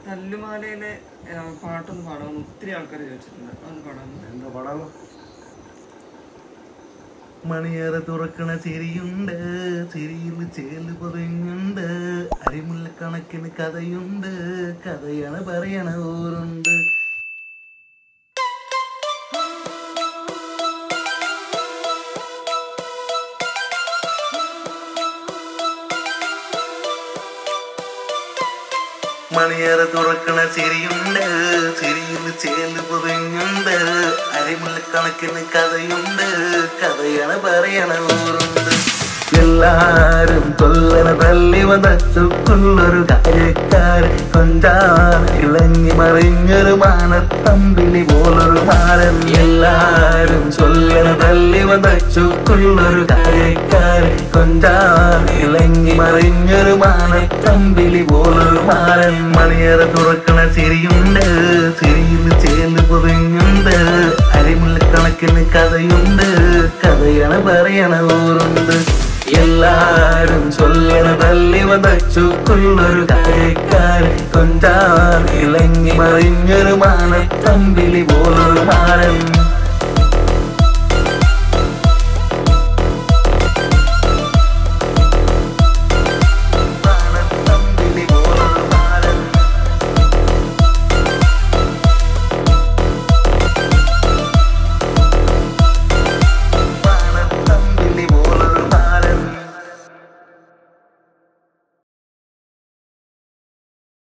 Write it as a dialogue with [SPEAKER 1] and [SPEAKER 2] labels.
[SPEAKER 1] തല്ലുമാലയിലെ ആ, പാട്ടൊന്ന് പാടാമെന്ന് ഒത്തിരി ആൾക്കാർ ചോദിച്ചിട്ടുണ്ട് അതൊന്ന് പാടാമെന്ന്
[SPEAKER 2] എന്താ പാടാമോ മണിയറ തുറക്കണ ചിരിയുണ്ട് ചിരിയിൽ ചേല് പൊതിഞ്ഞുണ്ട് അരിമുല്ല കണക്കിന് കഥയുണ്ട് കഥയാണ് പറയണ ഊരുണ്ട് മണിയറ തുറക്കണ ചിരിയുണ്ട് ചിരിയിൽ ചേല് പൊതിഞ്ഞുണ്ട് അരിമുല്ല കണക്കിന് കഥയുണ്ട് കഥയാണ് പറയണ ഊരുണ്ട് എല്ലാരും കൊല്ലണ തല്ലി വന്നൊരു കാര്യക്കാരൻ കൊഞ്ചാൻ ഇളങ്ങി മറിഞ്ഞൊരു മാനത്തമ്പിളി പോലൊരു മാരൻ എല്ലാരും ചൊല്ലണ തല്ലി വന്നൊരു കാര്യക്കാരൻ കൊഞ്ചാൻ ഇളങ്ങി മറിഞ്ഞൊരു മാനത്തമ്പിളി പോലൊരു മാരൻ മണിയറ തുറക്കണ ചിരിയുണ്ട് ചിരിയിൽ ചേല് പൊതിഞ്ഞുണ്ട് അരിമുല്ല കണക്കിന് കഥയുണ്ട് കഥയാണ് പറയണ ഊരുണ്ട് എല്ലാരും ചൊല്ലണ തല്ലി വന്നൊരു കാര്യക്കാരൻ കൊഞ്ചാൻ ഇളങ്ങി മറിഞ്ഞൊരു മാനത്തമ്പിളി പോലൊരു മാരൻ